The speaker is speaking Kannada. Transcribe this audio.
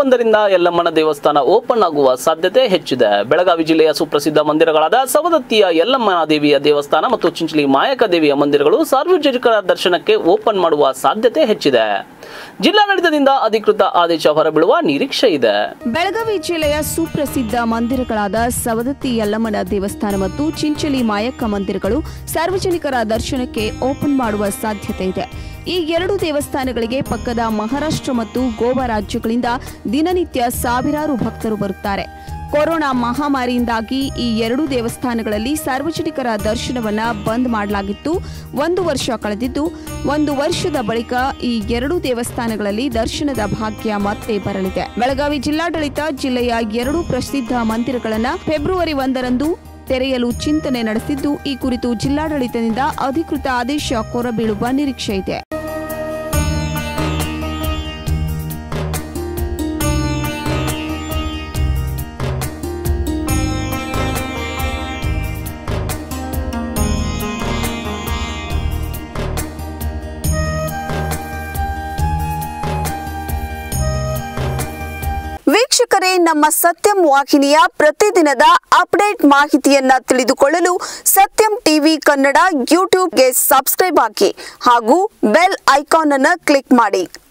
ಒಂದರಿಂದ ಯಲ್ಲಮ್ಮನ ದೇವಸ್ಥಾನ ಓಪನ್ ಆಗುವ ಸಾಧ್ಯತೆ ಹೆಚ್ಚಿದೆ ಬೆಳಗಾವಿ ಜಿಲ್ಲೆಯ ಸುಪ್ರಸಿದ್ಧ ಮಂದಿರಗಳಾದ ಸವದತ್ತಿಯ ಯಲ್ಲಮ್ಮ ದೇವಿಯ ದೇವಸ್ಥಾನ ಮತ್ತು ಚಿಂಚಲಿ ಮಾಯಕ ದೇವಿಯ ಮಂದಿರಗಳು ಸಾರ್ವಜನಿಕರ ದರ್ಶನಕ್ಕೆ ಓಪನ್ ಮಾಡುವ ಸಾಧ್ಯತೆ ಹೆಚ್ಚಿದೆ ಜಿಲ್ಲಾಡಳಿತದಿಂದ ಅಧಿಕೃತ ಆದೇಶ ಹೊರಬೀಳುವ ನಿರೀಕ್ಷೆ ಇದೆ ಬೆಳಗಾವಿ ಜಿಲ್ಲೆಯ ಸುಪ್ರಸಿದ್ಧ ಮಂದಿರಗಳಾದ ಸವದತ್ತಿ ಯಲ್ಲಮ್ಮನ ದೇವಸ್ಥಾನ ಮತ್ತು ಚಿಂಚಲಿ ಮಾಯಕ್ಕ ಮಂದಿರಗಳು ಸಾರ್ವಜನಿಕರ ದರ್ಶನಕ್ಕೆ ಓಪನ್ ಮಾಡುವ ಸಾಧ್ಯತೆ ಇದೆ ಈ ಎರಡು ದೇವಸ್ಥಾನಗಳಿಗೆ ಪಕ್ಕದ ಮಹಾರಾಷ್ಟ್ರ ಮತ್ತು ಗೋವಾ ರಾಜ್ಯಗಳಿಂದ ದಿನನಿತ್ಯ ಸಾವಿರಾರು ಭಕ್ತರು ಬರುತ್ತಾರೆ ಕೊರೋನಾ ಮಹಾಮಾರಿಯಿಂದಾಗಿ ಈ ಎರಡೂ ದೇವಸ್ಥಾನಗಳಲ್ಲಿ ಸಾರ್ವಜನಿಕರ ದರ್ಶನವನ್ನ ಬಂದ್ ಮಾಡಲಾಗಿತ್ತು ಒಂದು ವರ್ಷ ಕಳೆದಿದ್ದು ಒಂದು ವರ್ಷದ ಬಳಿಕ ಈ ಎರಡೂ ದೇವಸ್ಥಾನಗಳಲ್ಲಿ ದರ್ಶನದ ಭಾಗ್ಯ ಮತ್ತೆ ಬರಲಿದೆ ಬೆಳಗಾವಿ ಜಿಲ್ಲಾಡಳಿತ ಜಿಲ್ಲೆಯ ಎರಡು ಪ್ರಸಿದ್ಧ ಮಂದಿರಗಳನ್ನ ಫೆಬ್ರವರಿ ಒಂದರಂದು ತೆರೆಯಲು ಚಿಂತನೆ ನಡೆಸಿದ್ದು ಈ ಕುರಿತು ಜಿಲ್ಲಾಡಳಿತದಿಂದ ಅಧಿಕೃತ ಆದೇಶ ಹೊರಬೀಳುವ ನಿರೀಕ್ಷೆ ಇದೆ ವೀಕ್ಷಕರೇ ನಮ್ಮ ಸತ್ಯಂ ವಾಹಿನಿಯ ಪ್ರತಿದಿನದ ಅಪ್ಡೇಟ್ ಮಾಹಿತಿಯನ್ನ ತಿಳಿದುಕೊಳ್ಳಲು ಸತ್ಯಂ ಟಿವಿ ಕನ್ನಡ ಯೂಟ್ಯೂಬ್ಗೆ ಸಬ್ಸ್ಕ್ರೈಬ್ ಹಾಕಿ ಹಾಗೂ ಬೆಲ್ ಐಕಾನ್ ಅನ್ನು ಕ್ಲಿಕ್ ಮಾಡಿ